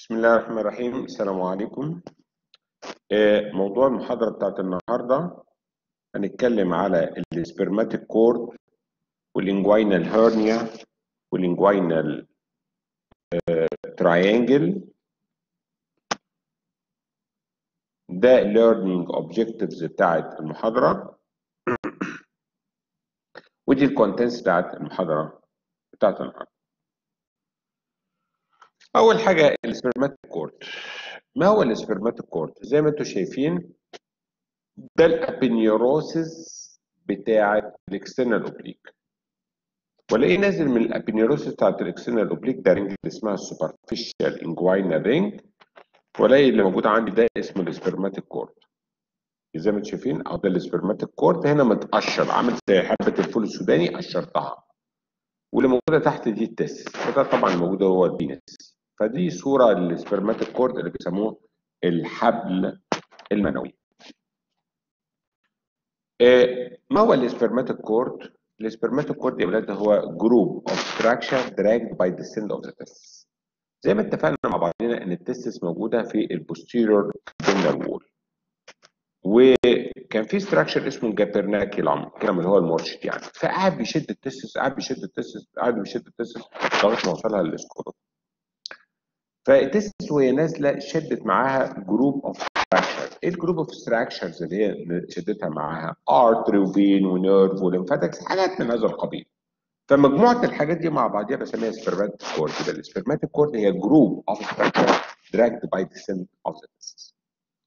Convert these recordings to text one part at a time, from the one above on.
بسم الله الرحمن الرحيم السلام عليكم آه، موضوع المحاضرة بتاعت النهاردة هنتكلم على السبرماتيك كورد والانجوينال هيرنيا والانجوينال تراينجل ده learning objectives بتاعت المحاضرة ودي الكونتنتس بتاعت المحاضرة بتاعت النهاردة أول حاجة السبرماتيك كورد ما هو السبرماتيك كورد؟ زي ما انتم شايفين ده الابينيوروسيس بتاعت الاكسترنال اوبليك والاقيه نازل من الابينيوروسيس بتاعت الاكسترنال اوبليك ده رينج اللي اسمها السوبرفيشال انجوينال رينج والاقي اللي موجود عندي ده اسمه السبرماتيك كورد زي ما انتم شايفين اهو ده السبرماتيك كورد هنا متقشر عامل زي حبه الفول السوداني قشرتها واللي موجوده تحت دي التس وده طبعا موجود هو البينس فدي صوره للسبرماتيك كورد اللي بيسموه الحبل المنوي إيه ما هو السبرماتيك كورد السبرماتيك كورد يا ولاد هو جروب اوف ستراكشر دراجد باي ذا سيل اوف ذا تستس زي ما اتفقنا مع بعضنا ان التستس موجوده في البوستيريور بينال وول وكان في ستراكشر اسمه جابرناكيلم الكلام اللي هو المرشد يعني فقعد بيشد التستس قعد بيشد التستس قعد بيشد التستس لغايه ما وصلها للسكروت فالتستس وهي نازله شدت معاها جروب اوف ستراكشر ايه الجروب اوف ستراكشرز اللي هي شدتها معاها ارتري وفين ونيرف وليمفاتكس حاجات من هذا القبيل فمجموعه الحاجات دي مع بعضها بسميها سبرماتيك كورد يبقى السبرماتيك كورد هي جروب اوف ستراكشر دراجد باي ذا سيل اوف ذا تستس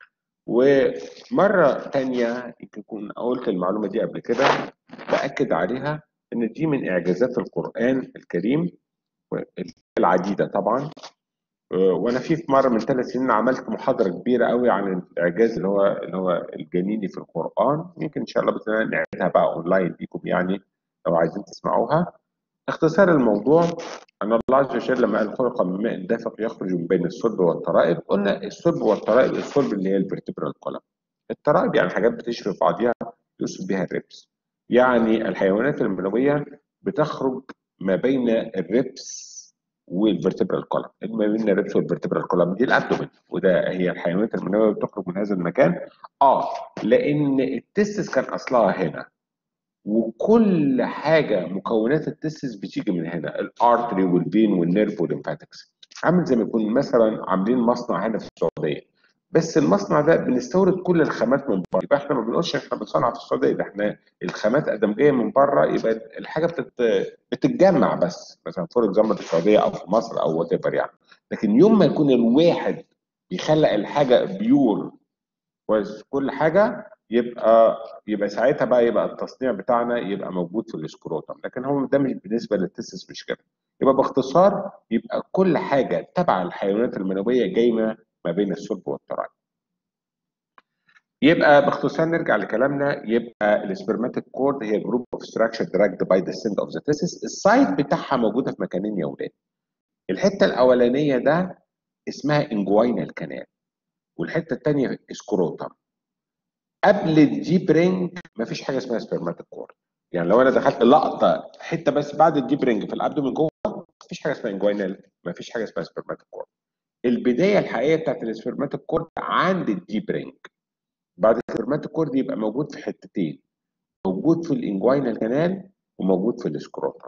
ومره ثانيه يمكن كنت قلت المعلومه دي قبل كده باكد عليها ان دي من اعجازات القران الكريم العديده طبعا وانا في في مره من ثلاث سنين عملت محاضره كبيره قوي عن الاعجاز اللي هو اللي هو الجنيني في القران يمكن ان شاء الله باذن الله نعملها بقى اونلاين ليكم يعني لو عايزين تسمعوها اختصار الموضوع ان الله عز وجل لما قال خلق من ماء دافق يخرج من بين الصلب والترائب قلنا الصلب والترائب الصلب اللي هي الفرتبرال كولم الترائب يعني حاجات بتشرف بعضيها يوصف بها الريبس يعني الحيوانات المنويه بتخرج ما بين الريبس والفرتبرال كولم ما بين الريبس والفرتبرال كولم دي الابدومين وده هي الحيوانات المنويه بتخرج من هذا المكان اه لان التستس كان اصلها هنا وكل حاجه مكونات التستس بتيجي من هنا الارتري والفين والنيرف والليمفاتكس عامل زي ما يكون مثلا عاملين مصنع هنا في السعوديه بس المصنع ده بنستورد كل الخامات من بره يبقى احنا ما بنقولش احنا بنصنع في السعوديه ده احنا الخامات ادم جايه من بره يبقى الحاجه بتت... بتتجمع بس مثلا فور اكزامبل في السعوديه او في مصر او وات ايفر يعني لكن يوم ما يكون الواحد بيخلق الحاجه بيور كويس كل حاجه يبقى يبقى ساعتها بقى يبقى التصنيع بتاعنا يبقى موجود في السكروتم لكن هو ده مش بالنسبه للتستس مش كده يبقى باختصار يبقى كل حاجه تبع الحيوانات المنويه جايه ما بين الصلب والترائب يبقى باختصار نرجع لكلامنا يبقى السبرماتيك كورد هي جروب اوف ستراكشر دراجد باي ذا سند اوف ذا تيسس السايت بتاعها موجوده في مكانين يا ولاد الحته الاولانيه ده اسمها انجوينال كانال والحته الثانيه سكروتم قبل الديب رينج مفيش حاجه اسمها سبرماتيك كورد يعني لو انا دخلت لقطه حته بس بعد الديب رينج في الابدومين جوه مفيش حاجه اسمها انجوينال مفيش حاجه اسمها سبرماتيك كورد البدايه الحقيقيه بتاعت السبرماتيك كورد عند الديب رينج بعد السبرماتيك كورد يبقى موجود في حتتين موجود في الانجوينال كانال وموجود في السكروتا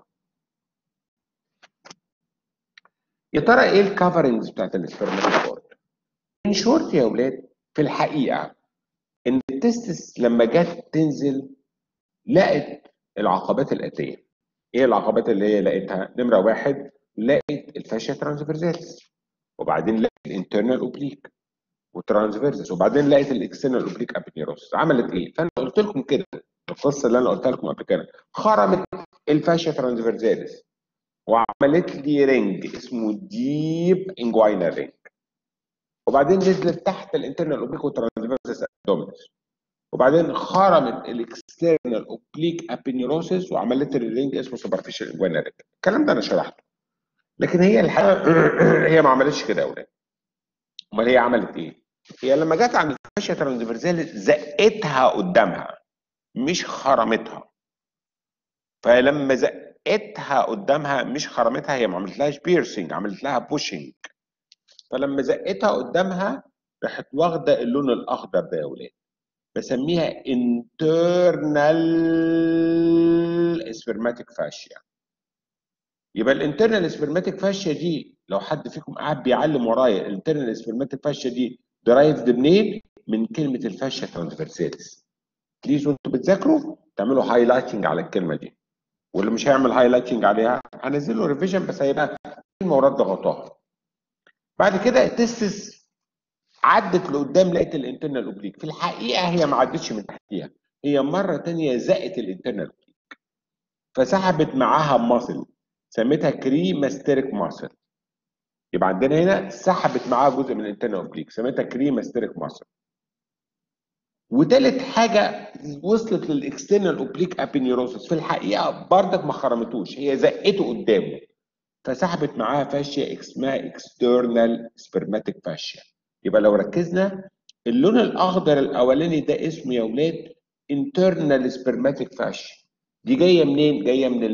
يا ترى ايه الكفرنجز بتاعت السبرماتيك كورد ان شورت يا اولاد في الحقيقه ان التستس لما جت تنزل لقت العقبات الاتيه ايه العقبات اللي هي لقيتها نمره واحد لقيت الفاشيا ترانسفيرزاليس وبعدين لقيت الانترنال اوبليك وترانسفيرسس وبعدين لقيت الاكسترنال اوبليك ابينيروس عملت ايه؟ فانا قلت لكم كده القصه اللي انا قلتها لكم قبل كده خرمت الفاشيا ترانسفيرساليس وعملت لي رينج اسمه ديب انجوينال رينج وبعدين نزلت تحت الانترنال اوبليك وترانسفيرسس ابدومينس وبعدين خرمت الاكسترنال اوبليك ابينيروسس وعملت لي رينج اسمه سوبرفيشال انجوينال رينج الكلام ده انا شرحته لكن هي الحقيقه هي ما عملتش كده يا اولاد امال هي عملت ايه؟ هي لما جت عند الفاشيا ترانسفيرزال زقتها قدامها مش خرمتها فلما زقتها قدامها مش خرمتها هي ما عملتلهاش بيرسينج عملت لها بوشنج فلما زقتها قدامها راحت واخده اللون الاخضر ده يا ولاد بسميها internal spermatic fascia يبقى الانترنال سبرماتيك فاشيا دي لو حد فيكم قاعد بيعلم ورايا الانترنال سبرماتيك فاشيا دي درايفد منين؟ من كلمه الفاشيا ترانسفيرساليس بليز وانتوا بتذاكروا تعملوا هايلايتنج على الكلمه دي واللي مش هيعمل هايلايتنج عليها هنزل له ريفيجن بس هيبقى كلمه ورد غطاها بعد كده التستس عدت لقدام لقيت الانترنال اوبليك في الحقيقه هي ما عدتش من تحتيها هي مره ثانيه زقت الانترنال اوبليك فسحبت معاها ماسل سميتها كريماستريك ماسل يبقى عندنا هنا سحبت معاها جزء من الانترنال اوبليك سميتها كريماستريك ماسل وتالت حاجه وصلت للاكسترنال اوبليك ابينيروسس في الحقيقه بردك ما خرمتوش هي زقته قدامه فسحبت معاها فاشيا اسمها اكسترنال سبرماتيك فاشيا يبقى لو ركزنا اللون الاخضر الاولاني ده اسمه يا اولاد انترنال سبرماتيك فاشيا دي جايه منين؟ جايه من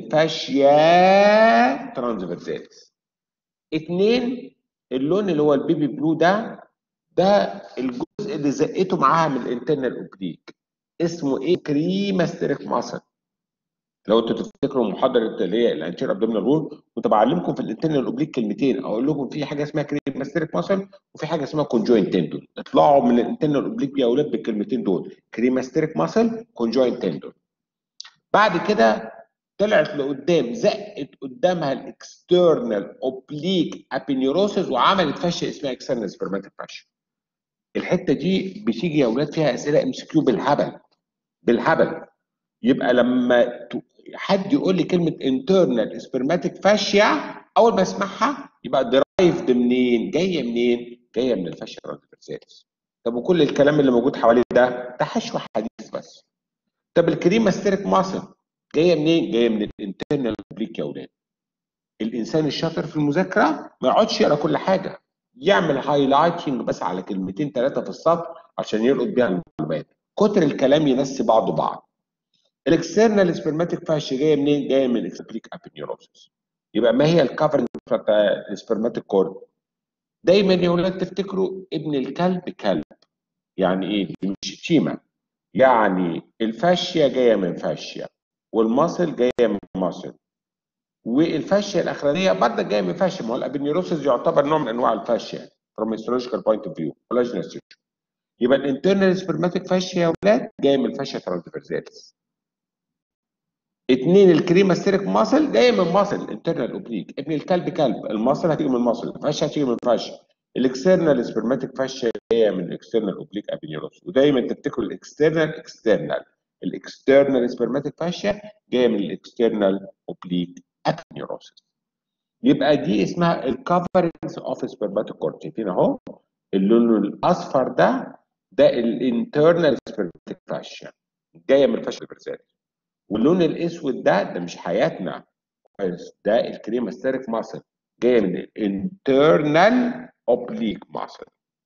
الفاشيا ترانسفيرساليس اتنين اللون اللي هو البيبي بلو ده ده الجزء اللي زقته معاها من الانترنال اوبليك اسمه ايه؟ كريماستريك ماسل لو انتوا تفتكروا محاضره اللي هي الانتير ابدومينال رول كنت بعلمكم في الانترنال اوبليك كلمتين اقول لكم في حاجه اسمها كريماستريك ماسل وفي حاجه اسمها كونجوينت تندون اطلعوا من الانترنال اوبليك يا اولاد بالكلمتين دول كريماستريك ماسل كونجوينت تندون بعد كده طلعت لقدام زقت قدامها الاكسترنال اوبليك ابينيوروسس وعملت فاشيه اسمها اكسترنال سبرماتيك فاشيه الحته دي بتيجي يا اولاد فيها اسئله ام سي كيو بالهبل بالهبل يبقى لما حد يقول لي كلمه انترنال سبرماتيك فاشيا اول ما اسمعها يبقى درايفد منين؟ جايه منين؟ جايه من الفاشيا ترانسفيرساليس طب وكل الكلام اللي موجود حواليه ده ده حشو حديث بس طب الكريماستريك ماسل جايه منين؟ جايه من الانترنال اوبليك يا اولاد الانسان الشاطر في المذاكره ما يقعدش يقرا كل حاجه يعمل هايلايتنج بس على كلمتين ثلاثه في السطر عشان يلقط بيها المعلومات كتر الكلام ينسي بعضه بعض الاكسترنال سبرماتيك فاشي جايه منين؟ جايه من الاكسبليك ابينيوروسس يبقى ما هي الكفرنج بتاع السبرماتيك كورد؟ دايما يا ولاد تفتكروا ابن الكلب كلب يعني ايه؟ دي مش شتيمه يعني الفاشيه جايه من فاشيه والماسل جايه من ماسل والفاشيه الاخرانيه برضه جايه من فاشيه ما هو الابينيوروسس يعتبر نوع من انواع الفاشيه from historical point of view collagenous يبقى الانترنال سبرماتيك فاشيا يا ولاد جايه من الفاشيا ترانسفيرساليس اثنين الكريماستريك ماسل جايه من ماسل انترنال اوبليك ابن الكلب كلب الماسل هتيجي من ماسل الفاشيا هتيجي من فاشيا الاكسترنال سبرماتيك فاشيا جايه من الاكسترنال اوبليك ابينيروس ودايما تفتكروا الاكسترنال اكسترنال الاكسترنال سبرماتيك فاشيا جايه من الاكسترنال اوبليك ابينيروس يبقى دي اسمها الكفرنس اوف سبرماتيك كورد شايفين اهو اللون الاصفر ده ده الانترنال سبرماتيك فاشيا جايه من الفاشيا البرسالي واللون الاسود ده ده مش حياتنا ده الكريماستريك ماسل جايه من الانترنال اوبليك ماسل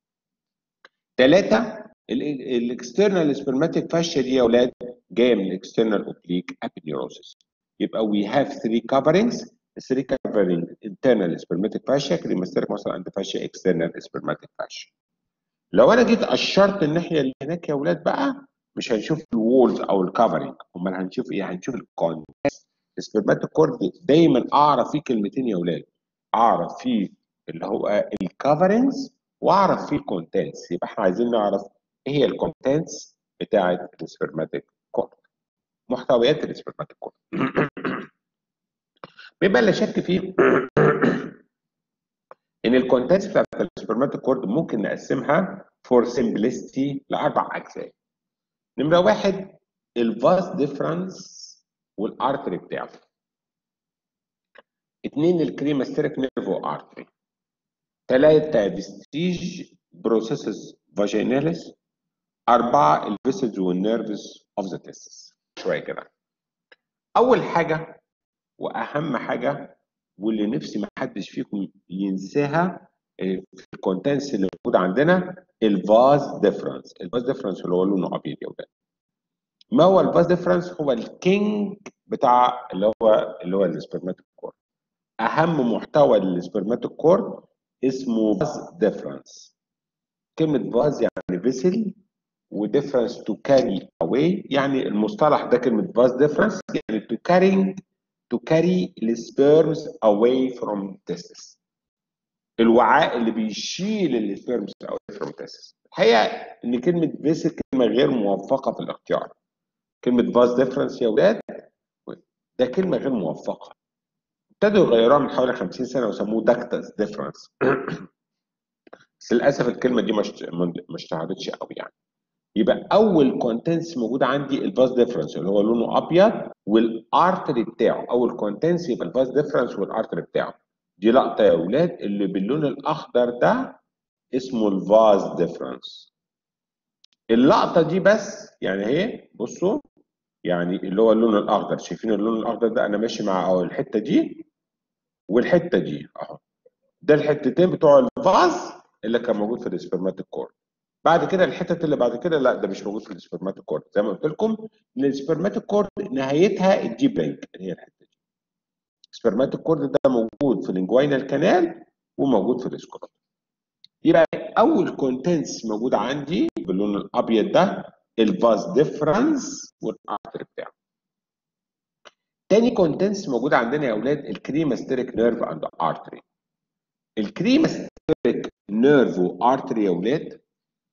ثلاثة الاكسترنال سبرماتيك فاشيا دي يا اولاد جايه من الاكسترنال اوبليك ابينيوروسس يبقى we have three coverings three covering internal spermatic fascia cremasteric muscle and fascia external spermatic fascia لو انا جيت اشرت الناحيه اللي هناك يا اولاد بقى مش هنشوف الوولز او الكفرنج امال هنشوف ايه هنشوف الكونتنس السبرماتيك كورد دايما اعرف فيه كلمتين يا اولاد اعرف فيه اللي هو الكفرنجز واعرف فيه الكونتنس يبقى احنا عايزين نعرف ايه هي الكونتنس بتاعه السبرماتيك كورد محتويات السبرماتيك كورد بما لا شك فيه ان الكونتنس بتاعت السبرماتيك كورد ممكن نقسمها فور سمبلستي لاربع اجزاء نمره واحد الفاس ديفرنس والارتري بتاعه اثنين الكريماستريك نيرفو ارتري ثلاثة فيستيج بروسيسز فاجيناليس أربعة الفيسلز والنيرفز اوف ذا تيستس شوية كده أول حاجة وأهم حاجة واللي نفسي ما حدش فيكم ينساها في الكونتنس اللي موجود عندنا الفاز ديفرنس الفاز ديفرنس اللي هو لونه ابيض يا ولاد ما هو الفاز ديفرنس هو الكينج بتاع اللي هو اللي هو السبرماتيك كورد اهم محتوى للسبرماتيك كورد اسمه باز ديفرنس كلمة باز يعني فيسل وديفرنس تو كاري اواي يعني المصطلح ده كلمة باز ديفرنس يعني تو كارينج to carry السبيرمز away from testis الوعاء اللي بيشيل السبيرمز away from testis الحقيقه ان كلمه فيسل كلمه غير موفقه في الاختيار كلمه باز ديفرنس يا ولاد ده كلمه غير موفقه ابتدوا يغيروها من حوالي 50 سنه وسموه داكتس ديفرنس بس للاسف الكلمه دي ما اشتهرتش قوي يعني يبقى اول كونتنس موجود عندي الباس ديفرنس اللي هو لونه ابيض والارتري بتاعه اول كونتنس يبقى الباس ديفرنس والارتري بتاعه دي لقطه يا اولاد اللي باللون الاخضر ده اسمه الفاز ديفرنس اللقطه دي بس يعني اهي بصوا يعني اللي هو اللون الاخضر شايفين اللون الاخضر ده انا ماشي مع اهو الحته دي والحته دي اهو ده الحتتين بتوع الفاز اللي كان موجود في الاسبرماتيك كورد بعد كده الحتت اللي بعد كده لا ده مش موجود في السبرماتيك كورد زي ما قلت لكم ان السبرماتيك كورد نهايتها الديب لينك اللي هي الحته دي السبرماتيك كورد ده موجود في الانجوينال كانال وموجود في الاسكروت يبقى اول كونتنس موجود عندي باللون الابيض ده الفاز ديفرنس والارتر بتاعه تاني كونتنس موجود عندنا يا اولاد الكريماستريك نيرف اند ارتري الكريماستريك نيرف وارتري يا اولاد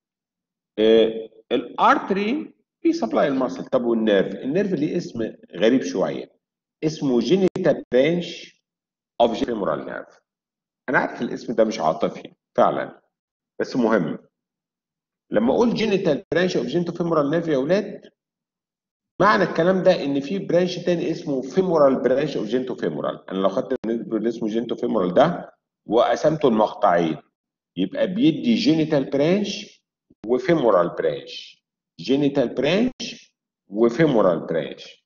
آه الارتري بيسبلاي المصل طب والنيرف النيرف ليه اسم غريب شويه اسمه جينيتال برانش اوف فيمورال نيرف انا عارف الاسم ده مش عاطفي فعلا بس مهم لما اقول جينيتال برانش اوف جينيتال فيمورال نيرف يا اولاد معنى الكلام ده ان في برانش تاني اسمه فيمورال برانش اوف جينتو فيمورال انا لو خدت اللي اسمه جينتو فيمورال ده وقسمته لمقطعين يبقى بيدي جينيتال برانش وفيمورال برانش جينيتال برانش وفيمورال برانش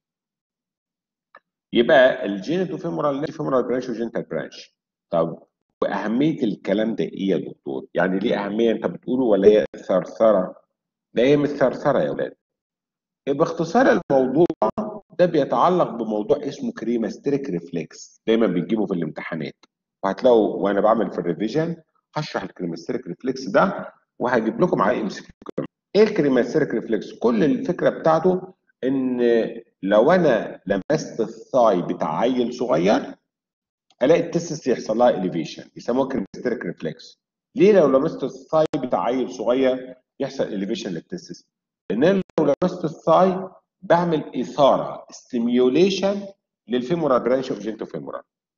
يبقى الجينيتو فيمورال فيمورال برانش وجينيتال برانش طب واهميه الكلام ده ايه يا دكتور؟ يعني ليه اهميه انت بتقوله ولا هي ثرثره؟ لا هي مش ثرثره يا ولاد. باختصار الموضوع ده بيتعلق بموضوع اسمه كريماستريك ريفلكس دايما بيجيبه في الامتحانات وهتلاقوا وانا بعمل في الريفيجن هشرح الكريماستريك ريفلكس ده وهجيب لكم عليه ام سي ايه الكريماستريك ريفلكس؟ كل الفكره بتاعته ان لو انا لمست الثاي بتاع عيل صغير الاقي التستس يحصل لها اليفيشن يسموها كريماستريك ريفلكس ليه لو لمست الثاي بتاع عيل صغير يحصل اليفيشن للتستس لان لو لمست الثاي بعمل اثاره ستيميوليشن للفيمورال برانش اوف جينتو فيمورال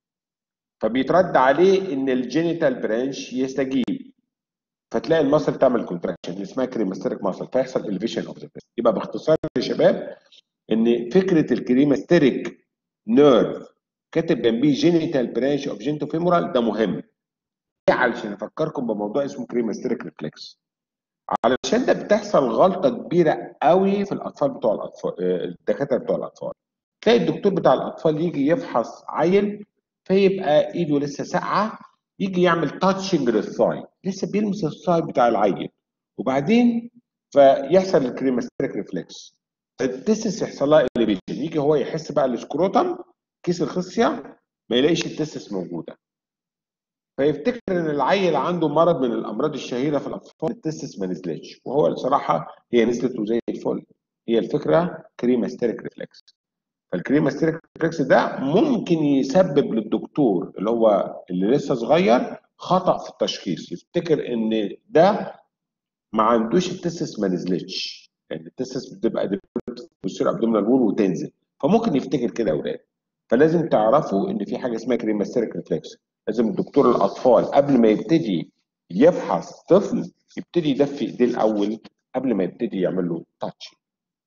فبيترد عليه ان الجينيتال برانش يستجيب فتلاقي المصل تعمل كونتراكشن اللي اسمها كريماستريك ماسل فيحصل اليفيشن اوف ذا يبقى باختصار يا شباب ان فكره الكريماستريك نيرف كاتب جنبيه جينيتال برانش اوف جينتو فيمورال ده مهم علشان افكركم بموضوع اسمه كريماستريك ريفلكس علشان ده بتحصل غلطه كبيره قوي في الاطفال بتوع الاطفال الدكاتره بتوع الاطفال تلاقي الدكتور بتاع الاطفال يجي يفحص عيل فيبقى ايده لسه ساقعه يجي يعمل تاتشنج للثاي لسه بيلمس الثاي بتاع العيل وبعدين فيحصل الكريماستريك ريفلكس التستس يحصل لها اليفيشن يجي هو يحس بقى السكروتم كيس الخصيه ما يلاقيش التستس موجوده فيفتكر ان العيل عنده مرض من الامراض الشهيره في الاطفال التستس ما نزلتش وهو الصراحه هي نزلت وزي الفل هي الفكره كريماستريك ريفلكس فالكريماستريك ريفلكس ده ممكن يسبب للدكتور اللي هو اللي لسه صغير خطا في التشخيص يفتكر ان ده ما عندوش التستس ما نزلتش لان يعني التستس بتبقى بتصير ابدومينال وول وتنزل فممكن يفتكر كده يا اولاد فلازم تعرفوا ان في حاجه اسمها كريماستريك ريفلكس لازم دكتور الاطفال قبل ما يبتدي يفحص طفل يبتدي يدفي ايديه الاول قبل ما يبتدي يعمل له تاتش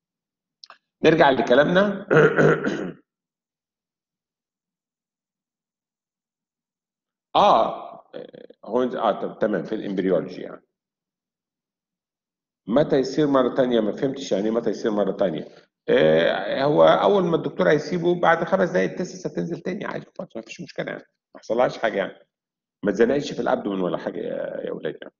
نرجع لكلامنا اه هو اه تمام في الامبريولوجي يعني متى يصير مره ثانيه ما فهمتش يعني متى يصير مره ثانيه آه هو اول ما الدكتور هيسيبه بعد خمس دقائق التستس هتنزل تاني عادي خالص ما فيش مشكله يعني ما حصلهاش حاجه يعني ما اتزنقتش في الابدومن ولا حاجه يا اولاد يعني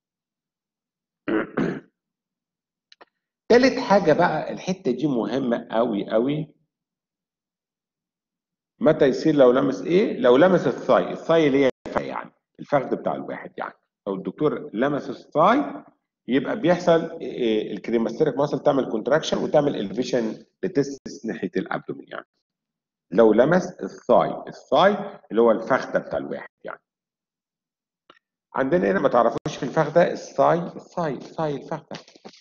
تالت حاجه بقى الحته دي مهمه قوي قوي متى يصير لو لمس ايه لو لمس الثاي الثاي اللي هي يعني الفخذ بتاع الواحد يعني لو الدكتور لمس الثاي يبقى بيحصل الكريماستريك ماسل تعمل كونتراكشن وتعمل الفيشن لتستس ناحيه الابدومين يعني لو لمس الثاي الثاي اللي هو الفخده بتاع الواحد يعني عندنا هنا ما تعرفوش في الفخده الثاي الثاي الثاي الفخده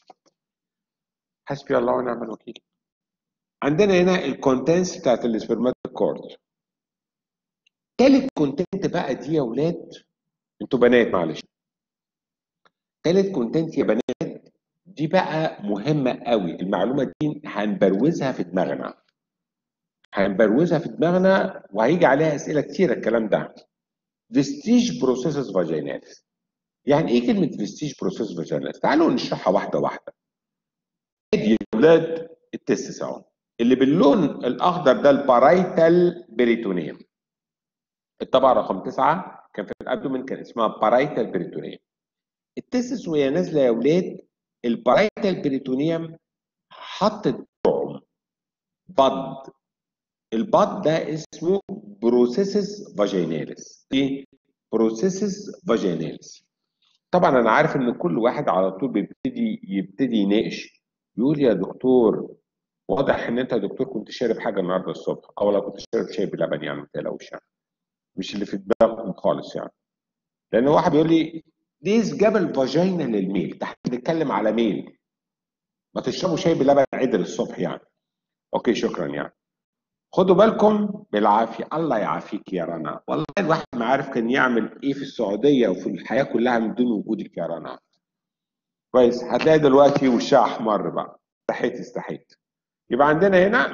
حسبي الله ونعم الوكيل عندنا هنا الكونتنس بتاعت السبرماتيك كورد تالت كونتنت بقى دي يا ولاد انتوا بنات معلش تالت كونتنت يا بنات دي بقى مهمة قوي المعلومة دي هنبروزها في دماغنا هنبروزها في دماغنا وهيجي عليها أسئلة كتيرة الكلام ده فيستيج بروسيسز فاجيناليس يعني ايه كلمة فيستيج بروسيس فاجيناليس تعالوا نشرحها واحدة واحدة ادي يا ولاد التستس اهو اللي باللون الاخضر ده البارايتال بريتونيوم الطبقة رقم تسعة كان في الابدومين كان اسمها بارايتال بريتونيوم التستس وهي نازله يا ولاد البارايتال بريتونيوم حطت طعم بض البض ده اسمه بروسيسس فاجيناليس ايه بروسيسس فاجيناليس طبعا انا عارف ان كل واحد على طول بيبتدي يبتدي يناقش يقول يا دكتور واضح ان انت يا دكتور كنت شارب حاجه النهارده الصبح او لو كنت شارب شاي بلبن يعني ما تقلقوش يعني مش اللي في دماغكم خالص يعني لان واحد بيقول لي ليه جاب الفاجينا للميل ده احنا بنتكلم على ميل ما تشربوا شاي بلبن عدل الصبح يعني اوكي شكرا يعني خدوا بالكم بالعافيه الله يعافيك يا رنا والله الواحد ما عارف كان يعمل ايه في السعوديه وفي الحياه كلها من دون وجودك يا رنا كويس هتلاقي دلوقتي وشها احمر بقى استحيت استحيت يبقى عندنا هنا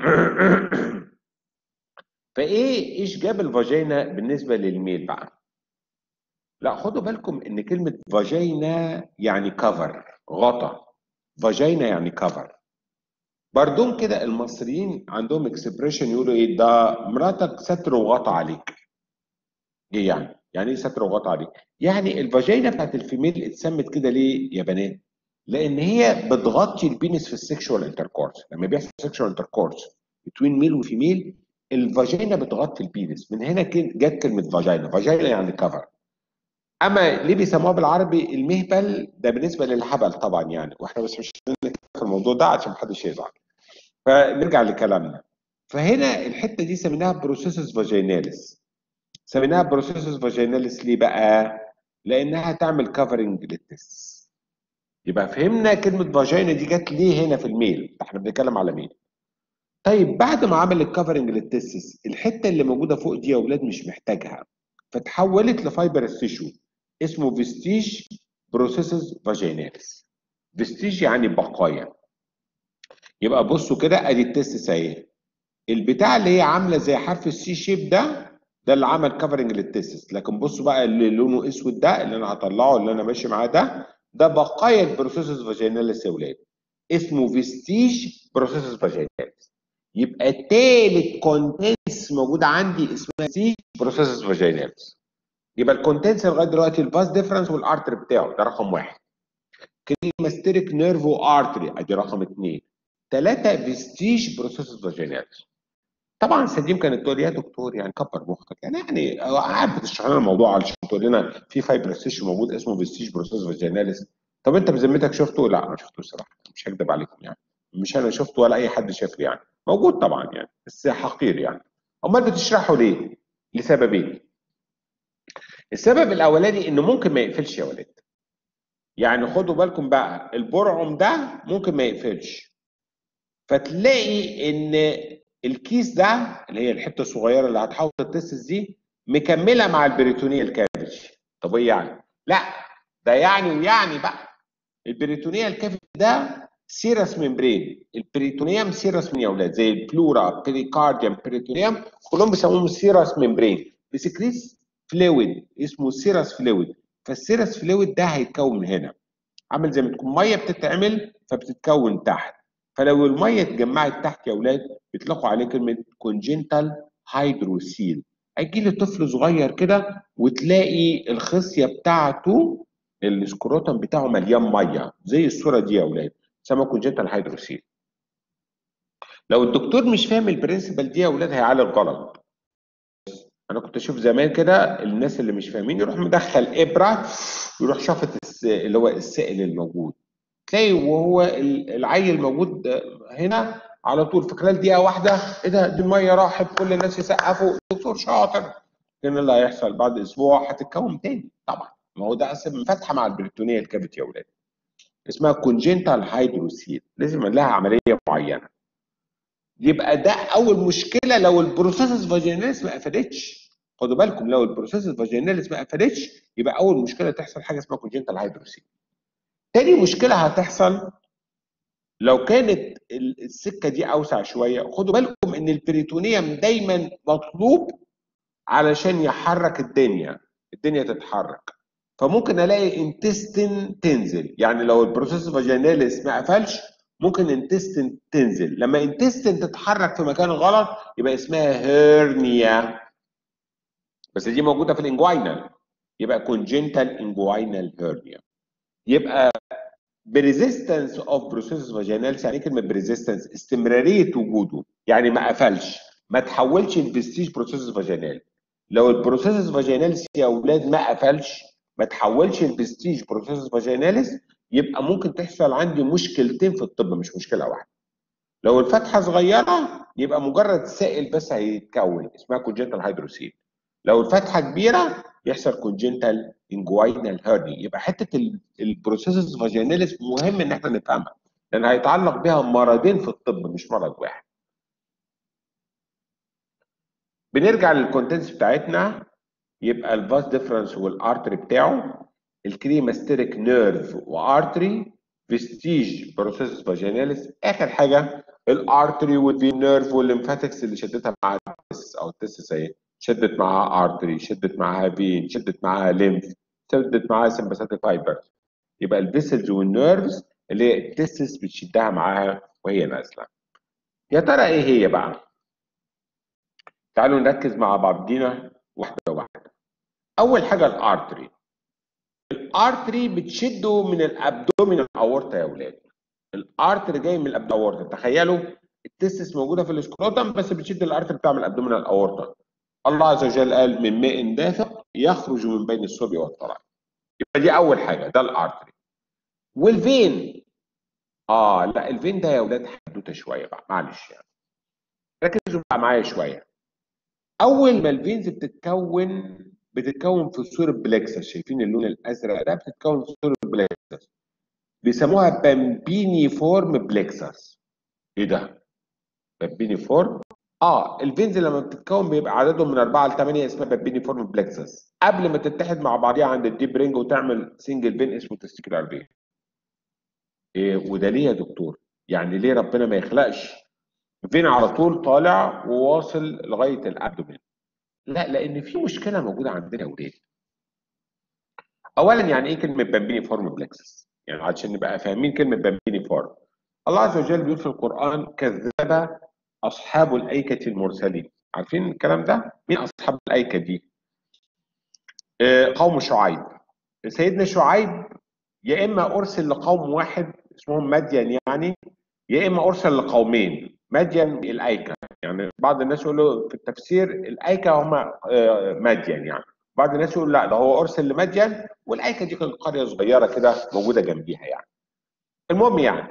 فايه ايش جاب الفاجينا بالنسبه للميل بقى لا خدوا بالكم ان كلمه فاجينا يعني كفر غطا فاجينا يعني كفر بردون كده المصريين عندهم اكسبريشن يقولوا ايه ده مراتك ستر وغطى عليك ايه يعني يعني ايه ستر وغطى عليك يعني الفاجينا بتاعت الفيميل اتسمت كده ليه يا بنات لان هي بتغطي البينس في السكشوال انتركورس لما بيحصل سكشوال انتركورس بتوين ميل وفيميل الفاجينا بتغطي البينس من هنا جت كلمه فاجينا فاجينا يعني كفر اما ليه بيسموها بالعربي المهبل ده بالنسبه للهبل طبعا يعني واحنا بس مش في الموضوع ده عشان محدش يزعل فنرجع لكلامنا فهنا الحته دي سميناها بروسيسس فاجيناليس سميناها بروسيسس فاجيناليس ليه بقى؟ لانها تعمل كفرنج للتس يبقى فهمنا كلمه فاجينا دي جت ليه هنا في الميل احنا بنتكلم على ميل طيب بعد ما عمل الكفرنج للتستس الحته اللي موجوده فوق دي يا اولاد مش محتاجها فتحولت لفايبرس تيشو اسمه فيستيج بروسيسز فاجيناليس فيستيج يعني بقايا يبقى بصوا كده ادي التستس اهي البتاع اللي هي عامله زي حرف السي شيب ده ده اللي عمل كفرنج للتستس لكن بصوا بقى اللي لونه اسود ده اللي انا هطلعه اللي انا ماشي معاه ده ده بقايا البروسيسز فاجيناليس يا ولاد اسمه فيستيج بروسيسز فاجيناليس يبقى تالت كونتنس موجود عندي اسمها سي بروسيسز فاجيناليس يبقى الكونتنس لغايه دلوقتي الباس ديفرنس والارتري بتاعه ده رقم واحد كريماستيريك نيرفو ارتري ادي رقم اثنين ثلاثه فيستيج بروسيسز فاجيناليس طبعا سديم كانت تقول يا دكتور يعني كبر مخك يعني يعني قاعد بتشرح لنا الموضوع علشان تقول لنا في فايبرستيش موجود اسمه فيستيج بروسيس فاجيناليس طب انت بذمتك شفته؟ لا ما شفتوش صراحه مش هكذب عليكم يعني مش انا شفته ولا اي حد شافه يعني موجود طبعا يعني بس حقير يعني امال بتشرحه ليه؟ لسببين السبب الاولاني انه ممكن ما يقفلش يا ولاد يعني خدوا بالكم بقى البرعم ده ممكن ما يقفلش فتلاقي ان الكيس ده اللي هي الحته الصغيره اللي هتحوط التستس دي مكمله مع البريتونيال كافيج طب ايه يعني؟ لا ده يعني ويعني بقى البريتونيال كافيج ده سيرس ممبرين البريتونيوم سيرس من يا اولاد زي البلورا بريكارديوم بريتونيوم كلهم بيسموهم سيرس ممبرين بسكريس فلويد اسمه سيرس فلويد فالسيرس فلويد ده هيتكون من هنا عامل زي ما تكون ميه بتتعمل فبتتكون تحت فلو الميه اتجمعت تحت يا اولاد بيطلقوا عليه كلمه كونجنتال هيدروسيل هيجي لي طفل صغير كده وتلاقي الخصيه بتاعته السكروتم بتاعه مليان ميه زي الصوره دي يا اولاد اسمها كونجنتال هيدروسيل لو الدكتور مش فاهم البرنسبل دي يا اولاد هيعالج غلط انا كنت اشوف زمان كده الناس اللي مش فاهمين يروح مدخل ابره ويروح شافط الس- اللي هو السائل الموجود تلاقي وهو ال- العيل موجود هنا على طول في خلال دقيقه واحده ايه ده دي الميه راحت كل الناس يسقفوا دكتور شاطر كان اللي هيحصل بعد اسبوع هتتكون تاني طبعا ما هو ده اصلا فاتحه مع البريتونيه الكافيتي يا اولاد اسمها كونجنتال هيدروسيل لازم لها عمليه معينه يبقى ده اول مشكله لو البروسيسس فاجيناليس ما قفلتش خدوا بالكم لو البروسيسس فاجيناليس ما قفلتش يبقى اول مشكله تحصل حاجه اسمها كونجنتال هيدروسيل تاني مشكله هتحصل لو كانت ال- السكه دي اوسع شويه خدوا بالكم ان البريتونيوم دايما مطلوب علشان يحرك الدنيا الدنيا تتحرك فممكن الاقي انتستين تنزل يعني لو البروسيس فاجيناليس ما قفلش ممكن انتستين تنزل لما انتستين تتحرك في مكان غلط يبقى اسمها هيرنيا بس دي موجوده في الانجوينال يبقى كونجنتال انجوينال هيرنيا يبقى بريزيستنس اوف بروسيس فاجيناليس يعني إيه كلمه بريزيستنس استمراريه وجوده يعني ما قفلش ما تحولش الفيستيج بروسيس فاجينال لو البروسيس فاجيناليس يا اولاد ما قفلش ما تحولش الفيستيج بروسيس فاجيناليس يبقى ممكن تحصل عندي مشكلتين في الطب مش مشكله واحده لو الفتحه صغيره يبقى مجرد سائل بس هيتكون اسمها كونجنتال هيدروسيل لو الفتحه كبيره يحصل كونجنتال انجوينال هيرني يبقى حته البروسيسز فاجيناليس مهم ان احنا نفهمها لان هيتعلق بها مرضين في الطب مش مرض واحد بنرجع للكونتنتس بتاعتنا يبقى الفاس ديفرنس والارتري بتاعه الكريماستيريك نيرف وارتري فيستيج بروسيس فاجيناليس اخر حاجه الارتري والفين نيرف والليمفاتكس اللي شدتها مع التستس او التستس اهي شدت معاها ارتري شدت معاها فين شدت معاها ليمف شدت معاها سمباثيك فايبر يبقى الفيسلز والنيرفز اللي هي التستس بتشدها معاها وهي نازله يا ترى ايه هي بقى تعالوا نركز مع بعضينا واحده واحده اول حاجه الارتري الارتري بتشده من الابدومين اورتا يا اولاد الارتري جاي من الابدومين اورتا تخيلوا التستس موجوده في الاسكروتم بس بتشد الارتري بتاع من الابدومين اورتا الله عز وجل قال من ماء دافق يخرج من بين الصلب والترائب يبقى دي اول حاجه ده الارتري والفين اه لا الفين ده يا اولاد حدوته شويه بقى معلش يعني ركزوا بقى معايا شويه اول ما الفينز بتتكون بتتكون في صوره بلكسس شايفين اللون الازرق ده بتتكون في صوره بلكسس بيسموها بامبيني فورم بلكسس ايه ده بامبيني فورم اه الفينز لما بتتكون بيبقى عددهم من 4 ل 8 اسمها بامبيني فورم بلكسس قبل ما تتحد مع بعضيها عند الديب رينج وتعمل سنجل فين اسمه تستيكولار فين إيه وده ليه يا دكتور يعني ليه ربنا ما يخلقش فين على طول طالع وواصل لغايه الابدومين لا لان في مشكله موجوده عندنا يا ولاد اولا يعني ايه كلمه بامبيني فورم بلكسس يعني عشان نبقى فاهمين كلمه بامبيني فورم الله عز وجل بيقول في القران كذب اصحاب الايكه المرسلين عارفين الكلام ده مين اصحاب الايكه دي آه قوم شعيب سيدنا شعيب يا اما ارسل لقوم واحد اسمهم مدين يعني يا اما ارسل لقومين مدين الايكه يعني بعض الناس يقولوا في التفسير الايكه هم مدين يعني بعض الناس يقول لا ده هو ارسل لمدين والايكه دي كانت قريه صغيره كده موجوده جنبيها يعني المهم يعني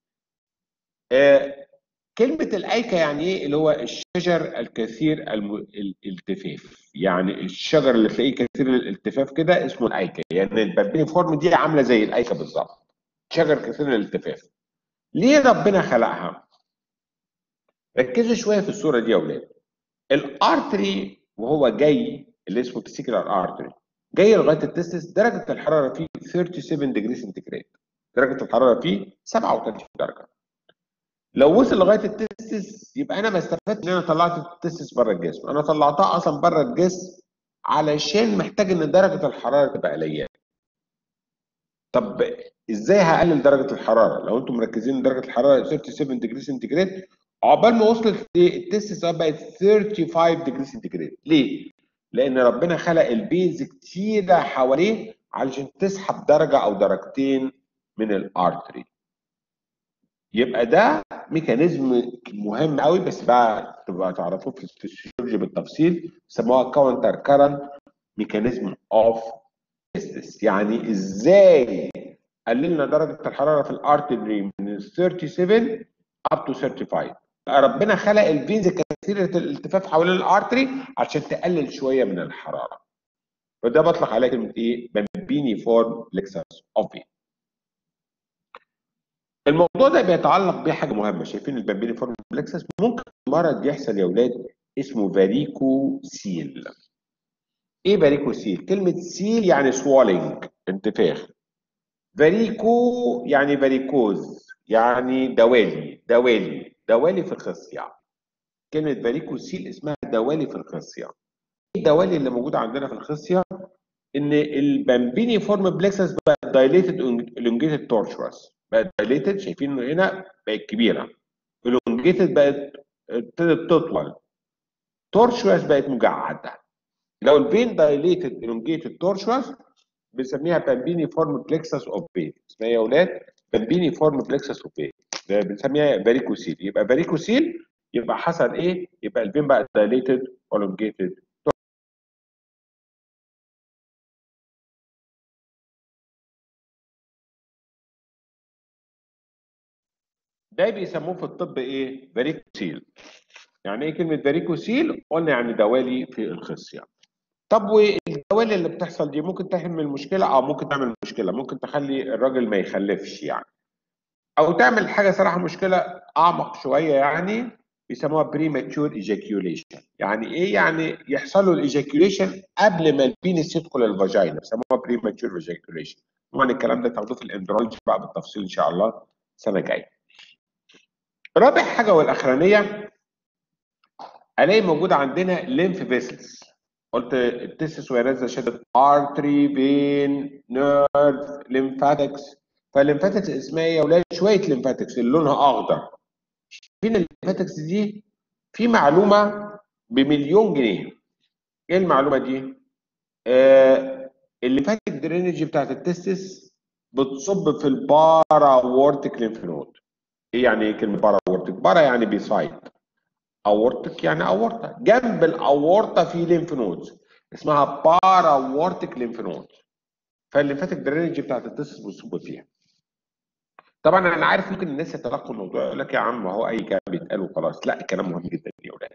آه كلمه الايكه يعني ايه اللي هو الشجر الكثير الم... الالتفاف يعني الشجر اللي تلاقيه كثير الالتفاف كده اسمه الايكه يعني البابيني فورم دي عامله زي الايكه بالظبط شجر كثير الالتفاف ليه ربنا خلقها ركزوا شويه في الصوره دي يا اولاد الارتري وهو جاي اللي اسمه تسيكولار ارتري جاي لغايه التستس درجه الحراره فيه 37 ديجري سنتيجريد درجه الحراره فيه 37 درجه لو وصل لغايه التستس يبقى انا ما استفدتش ان انا طلعت التستس بره الجسم انا طلعتها اصلا بره الجسم علشان محتاج ان درجه الحراره تبقى قليله طب ازاي هقلل درجه الحراره لو انتم مركزين درجه الحراره 37 ديجري سنتيجريد عقبال ما وصلت التستس بقت 35 ديجري سنتيجريد ليه لان ربنا خلق البيز كتيره حواليه علشان تسحب درجه او درجتين من الارتري يبقى ده ميكانيزم مهم قوي بس بقى تبقى تعرفوه في الفسيولوجي بالتفصيل سموها كاونتر كارنت ميكانيزم اوف تيستس يعني ازاي قللنا درجه الحراره في الارتري من 37 اب تو 35 ربنا خلق الفينز كثيره الالتفاف حوالين الارتري عشان تقلل شويه من الحراره وده بطلق عليه كلمه ايه؟ بامبيني فورم بلكسس اوف فين الموضوع ده بيتعلق بحاجه مهمه شايفين البامبيني فورم بلكسس ممكن مرض يحصل يا اولاد اسمه فاريكو سيل ايه فاريكو سيل كلمه سيل يعني سوالينج انتفاخ فاريكو يعني فاريكوز يعني دوالي دوالي دوالي في الخصيه كلمه فاريكو سيل اسمها دوالي في الخصيه ايه الدوالي اللي موجوده عندنا في الخصيه ان البامبيني فورم بلكسس بقى دايليتد elongated tortuous بقت دايليتد شايفين انه هنا بقت كبيره elongated بقت ابتدت تطول tortuous بقت مجعده لو الفين دايليتد elongated tortuous بنسميها بامبيني فورم بلكسس اوف فين اسمها يا اولاد بامبيني فورم بلكسس اوف فين بنسميها فاريكوسيل يبقى فاريكوسيل يبقى حصل ايه؟ يبقى الفين بقى دايليتد elongated ده بيسموه في الطب ايه؟ فاريكوسيل. يعني ايه كلمه فاريكوسيل؟ قلنا يعني دوالي في الخصيه. طب والدوالي اللي بتحصل دي ممكن تحمل مشكله او ممكن تعمل مشكله، ممكن تخلي الراجل ما يخلفش يعني. او تعمل حاجه صراحه مشكله اعمق شويه يعني بيسموها بريماتشور ايجاكيوليشن. يعني ايه؟ يعني يحصل له الايجاكيوليشن قبل ما البينس يدخل الفاجينا، بيسموها بريماتشور ايجاكيوليشن. طبعا الكلام ده تاخدوه في الاندرولوجي بقى بالتفصيل ان شاء الله السنه الجايه. رابع حاجه والاخرانيه الاقي موجود عندنا ليمف فيسلز قلت التستس وهي نازله شدت ارتري فين نيرف ليمفاتكس فالليمفاتكس اسمها ايه يا اولاد شويه ليمفاتكس اللي لونها اخضر فين الليمفاتكس دي في معلومه بمليون جنيه ايه المعلومه دي آه الليمفاتيك درينج بتاعت التستس بتصب في البارا وورتيك ليمف نود ايه يعني ايه كلمه بارا اورتك؟ بارا يعني بيسايد اورتك يعني اورطه جنب الاورطه في ليمف نودز اسمها بارا اورتك ليمف نود فالليمفاتيك درينج بتاعت التستس بتصب فيها طبعا انا عارف ممكن الناس يتلقوا الموضوع يقول لك يا عم هو اي كلام بيتقال وخلاص لا الكلام مهم جدا يا اولاد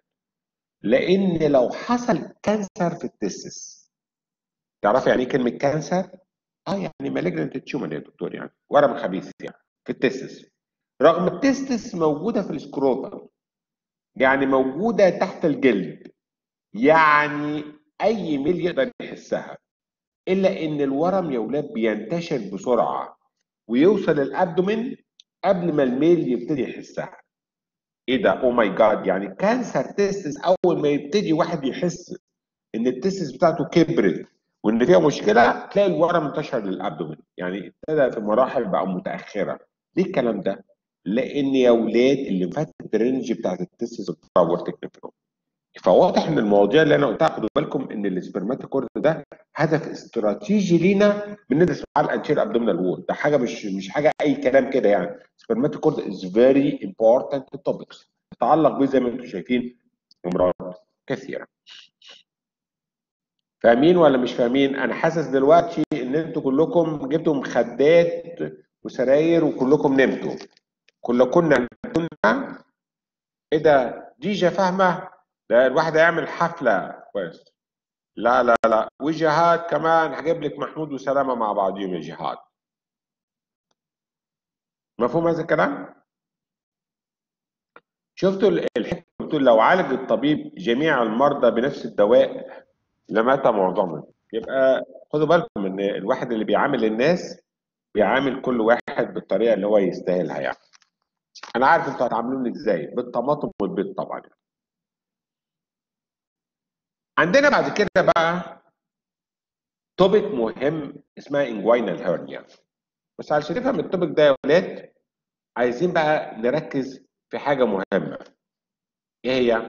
لان لو حصل كانسر في التستس تعرف يعني ايه كلمه كانسر؟ اه يعني مالجنت تيومر يا دكتور يعني ورم خبيث يعني في التستس رغم التستس موجوده في السكروتم يعني موجوده تحت الجلد يعني اي ميل يقدر يحسها الا ان الورم يا اولاد بينتشر بسرعه ويوصل الابدومين قبل ما الميل يبتدي يحسها ايه ده او ماي جاد يعني كانسر تستس اول ما يبتدي واحد يحس ان التستس بتاعته كبرت وان فيها مشكله تلاقي الورم انتشر للابدومين يعني ابتدى في مراحل بقى متاخره ليه الكلام ده؟ لان يا اولاد الليمفاتيك درينج بتاعت التستس بتاورتك نفرون فواضح ان المواضيع اللي انا قلتها خدوا بالكم ان السبرماتيكورد ده هدف استراتيجي لينا بندرس معاه الانتير ابدومينال وول ده حاجه مش مش حاجه اي كلام كده يعني سبرماتيكورد از فيري امبورتنت توبكس تتعلق بيه زي ما انتم شايفين امراض كثيره فاهمين ولا مش فاهمين انا حاسس دلوقتي ان انتوا كلكم جبتوا مخدات وسراير وكلكم نمتوا كلكم كنا ايه ده ديجا فاهمه ده الواحد هيعمل حفله كويس لا لا لا وجهاد كمان هجيب لك محمود وسلامه مع بعضهم يا جهاد مفهوم هذا الكلام شفتوا الحكمه بتقول لو عالج الطبيب جميع المرضى بنفس الدواء لمات معظمهم يبقى خدوا بالكم ان الواحد اللي بيعامل الناس بيعامل كل واحد بالطريقه اللي هو يستاهلها يعني انا عارف انتوا هتعاملوني ازاي بالطماطم والبيض طبعا عندنا بعد كده بقى توبيك مهم اسمها انجوينال هيرنيا بس علشان نفهم التوبيك ده يا ولاد عايزين بقى نركز في حاجه مهمه ايه هي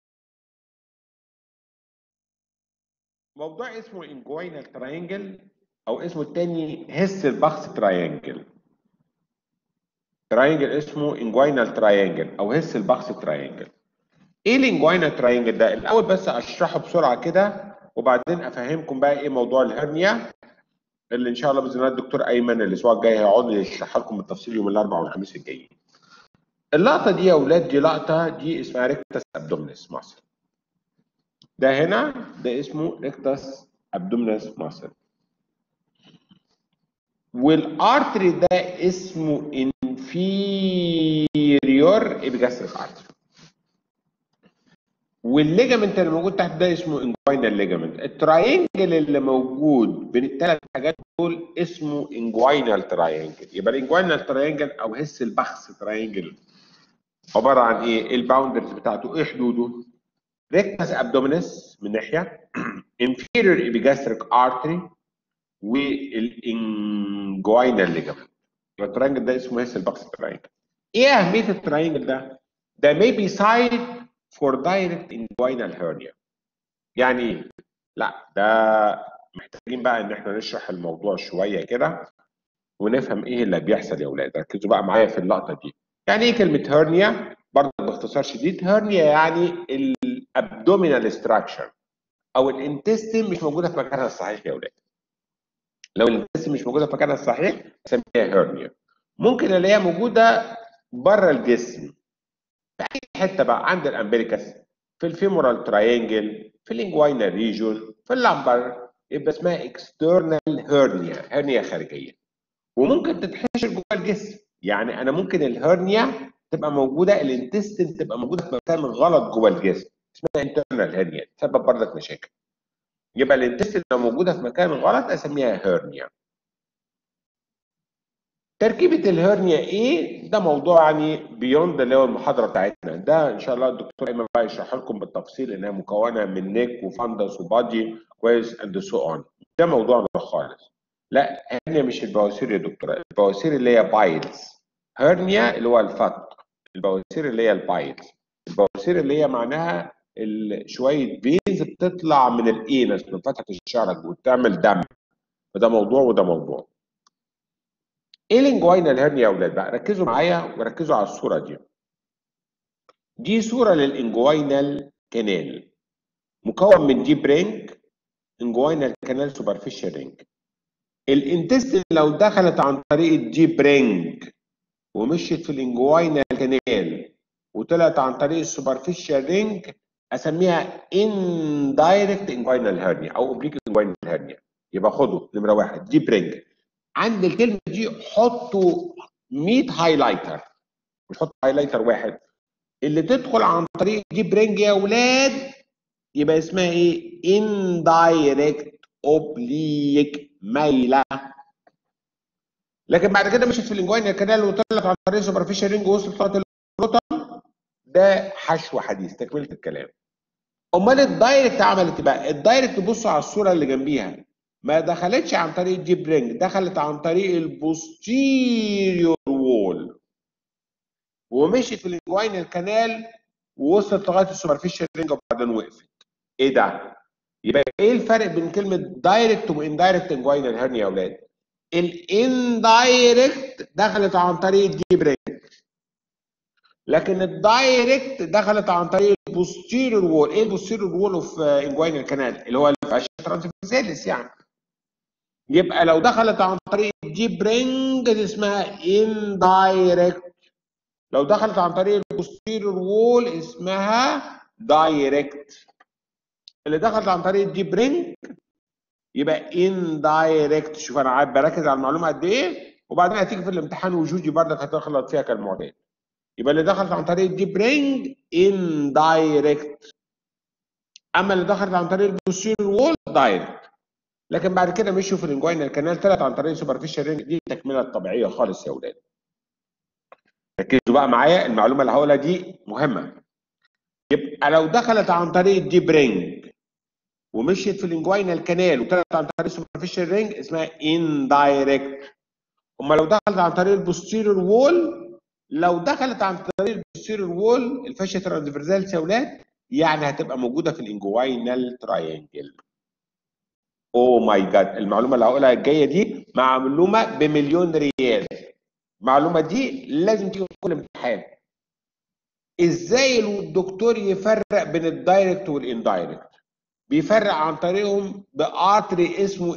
موضوع اسمه انجوينال تراينجل او اسمه التاني هيسلباخس تراينجل تراينجل اسمه انجوينال تراينجل او هيسلباخس تراينجل ايه الانجوينال تراينجل ده الاول بس اشرحه بسرعه كده وبعدين افهمكم بقى ايه موضوع الهرنيا اللي ان شاء الله باذن الله الدكتور ايمن الاسبوع الجاي هيقعد يشرح لكم بالتفصيل يوم الاربعاء والخميس الجايين اللقطه دي يا اولاد دي لقطه دي اسمها ريكتس ابدومينس ماسل ده هنا ده اسمه ريكتس ابدومينس ماسل والارتري ده اسمه انفيريور ابيجاستريك ارتري والليجامنت اللي موجود تحت ده اسمه انجوينال ليجامنت التراينجل اللي موجود بين الثلاث حاجات دول اسمه انجوينال تراينجل يبقى الانجوينال تراينجل او هس البخس تراينجل عباره عن ايه الباوندرز بتاعته ايه حدوده ريكتس ابدومينس من ناحيه انفيريور ابيجاستريك ارتري والانجوينال ليجامنت يبقى التراينجل ده اسمه هس البخس تراينجل ايه اهميه التراينجل ده ده may be side for direct inguinal hernia يعني ايه لا ده محتاجين بقى ان احنا نشرح الموضوع شويه كده ونفهم ايه اللي بيحصل يا اولاد ركزوا بقى معايا في اللقطه دي يعني ايه كلمه هرنيا برضه باختصار شديد هرنيا يعني الابدومينال ستراكشر او الانتستين مش موجوده في مكانها الصحيح يا اولاد لو الانتستين مش موجوده في مكانها الصحيح نسميها هرنيا ممكن الاقيها موجوده بره الجسم في اي حته بقى عند الامبريكس في الفيمورال تراينجل في الانجوينال ريجون في اللامبر يبقى اسمها اكسترنال هيرنيا هرنيا خارجيه وممكن تتحشر جوه الجسم يعني انا ممكن الهرنيا تبقى موجوده الانتستين تبقى موجوده في مكان غلط جوه الجسم اسمها انترنال هرنيا تسبب بردك مشاكل يبقى الانتستين لو موجوده في مكان غلط اسميها هرنيا تركيبه الهرنيا ايه؟ ده موضوع يعني بيوند اللي هو المحاضره بتاعتنا، ده ان شاء الله الدكتور ايمن بقى يشرح لكم بالتفصيل انها مكونه من نيك وفندس وبادي كويس اند سو اون. ده موضوعنا خالص. لا هرنيا مش البواسير يا دكتور، البواسير اللي هي بايلز. هرنيا اللي هو الفك. البواسير اللي هي البايلز. البواسير اللي هي معناها شويه بيز بتطلع من الانس من فتحه الشعر وتعمل دم. فده موضوع وده موضوع. ايه الانجوينال هرنيا يا اولاد بقى ركزوا معايا وركزوا على الصوره دي دي صوره للانجوينال كانال مكون من ديب رينج انجوينال كانال سوبرفيشال رينج الانتستين لو دخلت عن طريق الديب رينج ومشيت في الانجوينال كانال وطلعت عن طريق السوبرفيشال رينج اسميها اندايركت انجوينال هرنيا او اوبليك انجوينال هرنيا يبقى خدوا نمره واحد ديب رينج عند الكلمه دي حطوا 100 هايلايتر مش حط هايلايتر واحد اللي تدخل عن طريق ديب رينج يا اولاد يبقى اسمها ايه اندايركت اوبليك مايله لكن بعد كده مشيت في الانجوينال كانال وطلعت عن طريق سوبرفيشال رينج ووصلت طلعت الروتم ده حشو حديث تكمله الكلام امال الدايركت عملت ايه بقى الدايركت بصوا على الصوره اللي جنبيها ما دخلتش عن طريق الديب رينج دخلت عن طريق البوستيريور وول ومشيت في الانجوينال كانال ووصلت لغايه السوبرفيشال رينج وبعدين وقفت ايه ده يبقى ايه الفرق بين كلمه دايركت واندايركت انجوينال هرنيا يا اولاد الاندايركت دخلت عن طريق الديب رينج لكن الدايركت دخلت عن طريق البوستيريور وول ايه البوستيريور وول اوف انجوينال كانال اللي هو الفاشيا ترانسفيرساليس يعني يبقى لو دخلت عن طريق الديب رينج دي اسمها اندايركت لو دخلت عن طريق البوستيريور وول اسمها دايركت اللي دخلت عن طريق الديب رينج يبقى اندايركت شوف انا قاعد بركز على المعلومه قد ايه وبعدين هتيجي في الامتحان وجودي بردك هتغلط فيها كالمعتاد يبقى اللي دخلت عن طريق الديب رينج اندايركت اما اللي دخلت عن طريق البوستيريور وول دايركت لكن بعد كده مشوا في الانجوينال كانال طلعت عن طريق السوبرفيشال رينج دي التكمله الطبيعيه خالص يا اولاد ركزوا بقى معايا المعلومه اللي هقولها دي مهمه يبقى لو دخلت عن طريق الديب رينج ومشيت في الانجوينال كانال وطلعت عن طريق السوبرفيشال رينج اسمها اندايركت اما لو دخلت عن طريق البوستيريور وول لو دخلت عن طريق البوستيريور وول الفاشيا ترانسفيرزالس يا اولاد يعني هتبقى موجوده في الانجوينال تراينجل اوه ماي جاد المعلومه اللي هقولها الجايه دي معلومه بمليون ريال المعلومه دي لازم تيجي في كل امتحان ازاي الدكتور يفرق بين الدايركت والاندايركت بيفرق عن طريقهم بارتري اسمه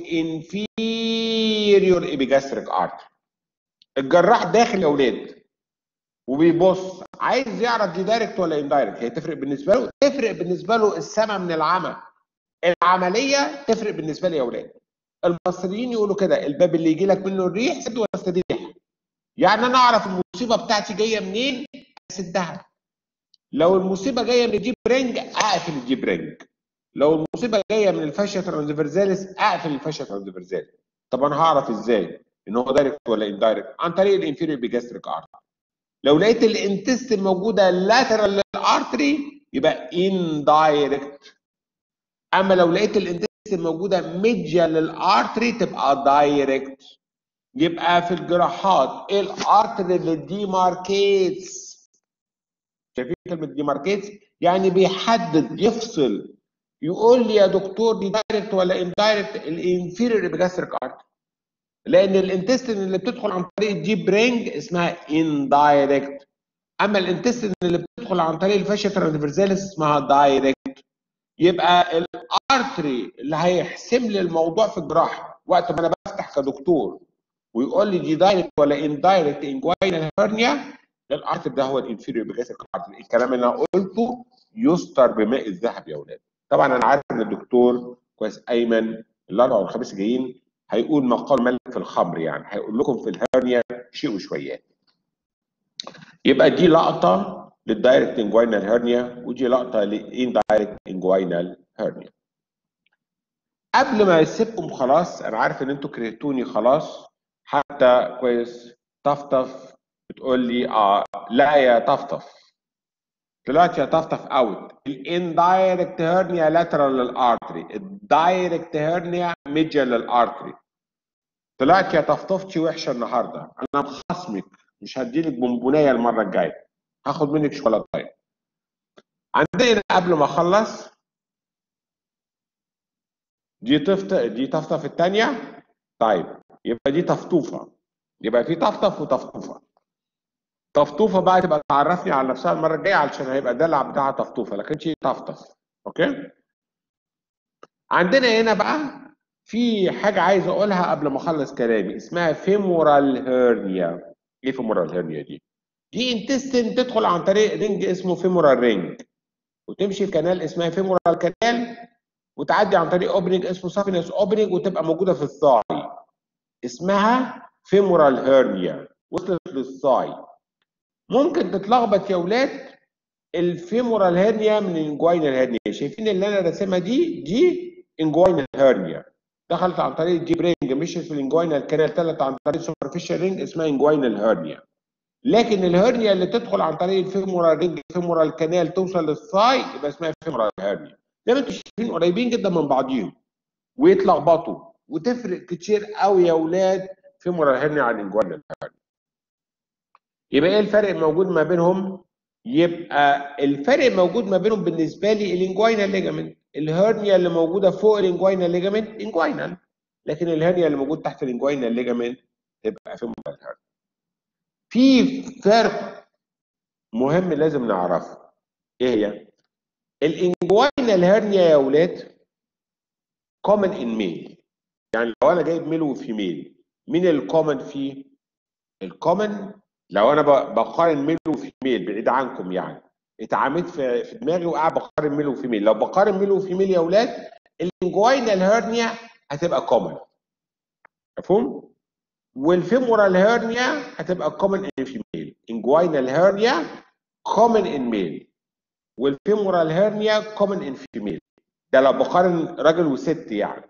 انفيريور ايبيجاستريك ارتري الجراح داخل يا اولاد وبيبص عايز يعرف دي دايركت ولا اندايركت هي تفرق بالنسبه له تفرق بالنسبه له السما من العمى العمليه تفرق بالنسبه لي يا اولاد المصريين يقولوا كده الباب اللي يجي لك منه الريح سد واستريح يعني انا اعرف المصيبه بتاعتي جايه منين اسدها لو المصيبه جايه من الجيب رينج اقفل الجيب رينج لو المصيبه جايه من الفاشيا ترانسفيرزاليس اقفل الفاشيا ترانسفيرزاليس طب انا هعرف ازاي ان هو دايركت ولا اندايركت عن طريق الانفيريور بيجاستريك ارتري لو لقيت الانتستين موجوده لاترال للارتري يبقى اندايركت اما لو لقيت الانتستين موجوده ميديا للارتري تبقى دايركت يبقى في الجراحات ايه الارتري اللي ديماركيتس شايفين كلمه ديماركيتس يعني بيحدد يفصل يقول لي يا دكتور دي دايركت ولا اندايركت الانفيريور بيجاستريك ارتري لان الانتستين اللي بتدخل عن طريق الجيب رينج اسمها اندايركت اما الانتستين اللي بتدخل عن طريق الفاشيا ترانسفيرزاليس اسمها دايركت يبقى الارتري اللي هيحسم لي الموضوع في الجراحه وقت ما انا بفتح كدكتور ويقول لي دي دايركت ولا اندايركت انجوينال هيرنيا الارتري ده هو الانفيريور بيجاستريك ارتري الكلام اللي انا قلته يستر بماء الذهب يا اولاد طبعا انا عارف ان الدكتور كويس ايمن الاربعاء والخميس جايين هيقول مقال ملك في الخمر يعني هيقول لكم في الهرنيا شيء وشويات يبقى دي لقطه للدايركت انجوينال هرنيا ودي لقطه للاندايركت انجوينال هرنيا قبل ما اسيبكم خلاص انا عارف ان انتوا كرهتوني خلاص حتى كويس طفطف بتقول لي اه لا يا طفطف طلعت يا طفطف اوت الاندايركت هيرنيا لاترال للارتري الدايركت هيرنيا ميديال للارتري طلعت يا طفطفتي وحشه النهارده انا مخصمك مش هديلك بونبونيه المره الجايه هاخد منك شوكولاته عندنا قبل ما اخلص دي طفط دي طفطف الثانيه طيب يبقى دي طفطوفه يبقى في طفطف وطفطوفه طفطوفه بقى تبقى تعرفني على نفسها المره الجايه علشان هيبقى الدلع بتاعها طفطوفه لكن شيء طفطف اوكي عندنا هنا بقى في حاجه عايز اقولها قبل ما اخلص كلامي اسمها فيمورال هيرنيا ايه فيمورال هيرنيا دي دي انتستين تدخل عن طريق رينج اسمه فيمورال رينج وتمشي في كانال اسمها فيمورال كانال وتعدي عن طريق اوبننج اسمه سافينس اوبننج وتبقى موجوده في الثاي اسمها فيمورال هيرنيا وصلت للثاي ممكن تتلخبط يا اولاد الفيمورال هيرنيا من الانجوينال هيرنيا شايفين اللي انا راسمها دي دي انجوينال هيرنيا دخلت عن طريق الجيب رينج مشيت في الانجوينال كانال طلعت عن طريق سوبرفيشال رينج اسمها انجوينال هيرنيا لكن الهيرنيا اللي تدخل عن طريق الفيمورال رينج الفيمورال كانال توصل للثاي يبقى اسمها فيمورال هيرنيا زي ما انتم شايفين قريبين جدا من بعضيهم ويتلخبطوا وتفرق كتير قوي يا اولاد فيمورال هيرنيا عن انجوينال هيرنيا يبقى ايه الفرق موجود ما بينهم يبقى الفرق موجود ما بينهم بالنسبه لي الانجوينال ليجامنت الهرنيا اللي موجوده فوق الانجوينال ليجامنت انجوينال لكن الهرنيا اللي موجود تحت الانجوينال ليجامنت تبقى فيمورال هيرنيا في فرق مهم لازم نعرفه ايه هي الانجوينال هيرنيا يا اولاد كومن ان ميل يعني لو انا جايب ميل وفيميل مين الكومن فيه الكومن لو انا بقارن ميل وفيميل بعيد عنكم يعني اتعاملت في, في دماغي وقاعد بقارن ميل وفيميل لو بقارن ميل وفيميل يا اولاد الانجوينال هيرنيا هتبقى كومن مفهوم والفيمورال هيرنيا هتبقى كومن ان فيميل انجوينال هيرنيا كومن ان ميل والفيمورال هيرنيا كومن ان فيميل ده لو بقارن راجل وست يعني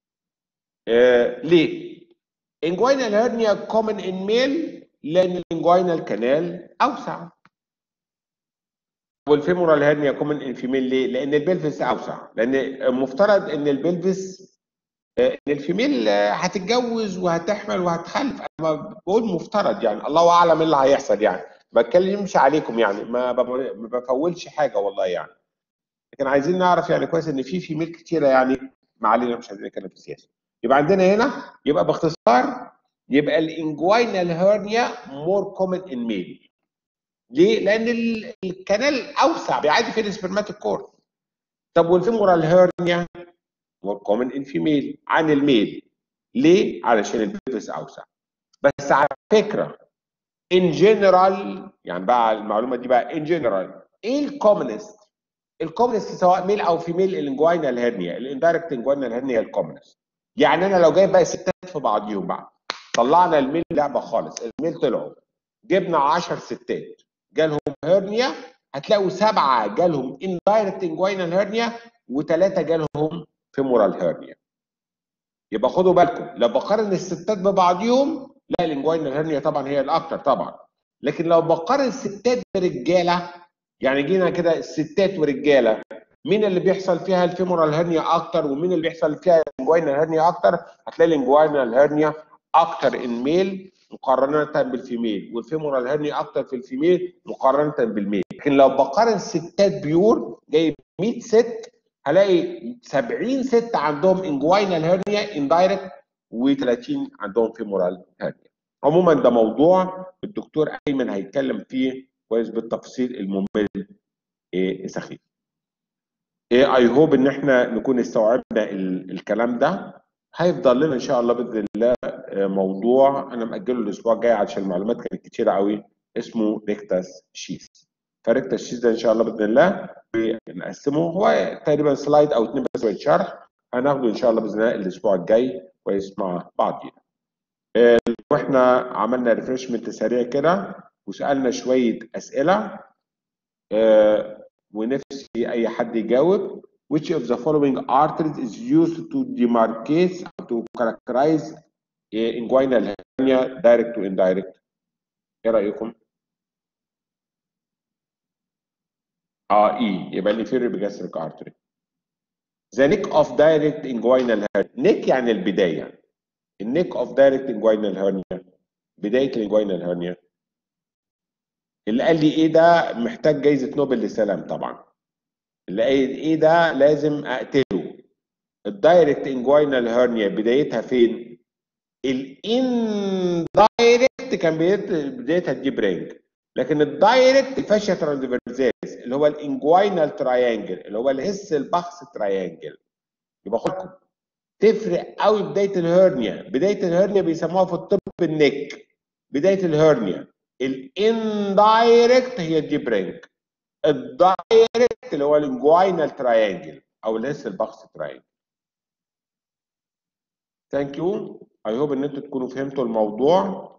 آه ليه انجوينال هيرنيا كومن ان ميل لان الانجوينال كانال اوسع والفيمورال هيرنيا كومن ان فيميل ليه؟ لان البلفس اوسع لان المفترض ان البلفس ان الفيميل هتتجوز وهتحمل وهتخلف انا بقول مفترض يعني الله اعلم ايه اللي هيحصل يعني ما بتكلمش عليكم يعني ما ما بفولش حاجه والله يعني لكن عايزين نعرف يعني كويس ان في فيميل كتيره يعني ما علينا مش عايزين نتكلم في السياسه يبقى عندنا هنا يبقى باختصار يبقى الانجوينال هيرنيا مور كومن ان ميل ليه؟ لان ال- الكنال اوسع بيعدي فيه السبرماتيك كورد طب والفيمورال هيرنيا مور كومن ان فيميل عن الميل ليه؟ علشان البيفس اوسع بس على فكره ان جنرال يعني بقى المعلومه دي بقى ان جنرال ايه الكومنست؟ الكومنست سواء ميل او فيميل الانجوينال هيرنيا الاندايركت انجوينال هيرنيا الكومنست يعني انا لو جايب بقى ستات في بعضيهم بقى طلعنا الميل لعبه خالص الميل طلعوا جبنا 10 ستات جالهم هيرنيا هتلاقوا سبعه جالهم اندايركت انجوينال هيرنيا وثلاثه جالهم فيمورال هيرنيا يبقى خدوا بالكم لو بقارن الستات ببعضيهم لا الانجوينال هيرنيا طبعا هي الاكتر طبعا لكن لو بقارن الستات برجاله يعني جينا كده الستات ورجاله مين اللي بيحصل فيها الفيمورال هيرنيا اكتر ومين اللي بيحصل فيها الانجوينال هيرنيا اكتر هتلاقي الانجوينال هيرنيا اكتر ان ميل مقارنه بالفيميل والفيمورال هيرنيا اكتر في الفيميل مقارنه بالميل لكن لو بقارن ستات بيور جايب 100 ست هلاقي 70 ست عندهم انجوينال هيرنيا اندايركت و30 عندهم فيمورال هيرنيا عموما ده موضوع الدكتور ايمن هيتكلم فيه كويس بالتفصيل الممل إيه سخيف ايه اي هوب ان احنا نكون استوعبنا ال- الكلام ده هيفضل لنا ان شاء الله باذن الله آه، موضوع انا مأجله الاسبوع الجاي عشان المعلومات كانت كتيره قوي اسمه ريكتاس شيس فريكتاس شيس ده ان شاء الله باذن الله نقسمه هو تقريبا سلايد او اتنين بس شرح هناخده ان شاء الله باذن الله الاسبوع الجاي كويس مع بعضينا آه، لو احنا عملنا ريفرشمنت سريع كده وسالنا شويه اسئله آه، ونفسي اي حد يجاوب which of the following arteries is used to demarcate to characterize uh, inguinal hernia direct to indirect ايه رايكم اه اي يبقى الانفيريور بيجاستريك ارتري the neck of direct inguinal hernia neck يعني البدايه النيك of direct inguinal hernia بدايه الانجوينال هيرنيا اللي قال لي ايه ده محتاج جايزه نوبل للسلام طبعا اللي قال ايه ده لازم اقتله الدايركت انجوينال هيرنيا بدايتها فين الاندايركت كان بدايت- بدايتها الديب رينج لكن الدايركت الفاشيا ترانسفيرزاليس اللي هو الانجوينال تراينجل اللي هو الهس البخس تراينجل يبقى خدكم تفرق قوي بدايه الهرنيا بدايه الهرنيا بيسموها في الطب النك بدايه الهرنيا الاندايركت هي الديب رينج الدايركت اللي هو الانجوينال تراينجل او الهس البخس تراينجل ثانك يو اي هوب ان انتوا تكونوا فهمتوا الموضوع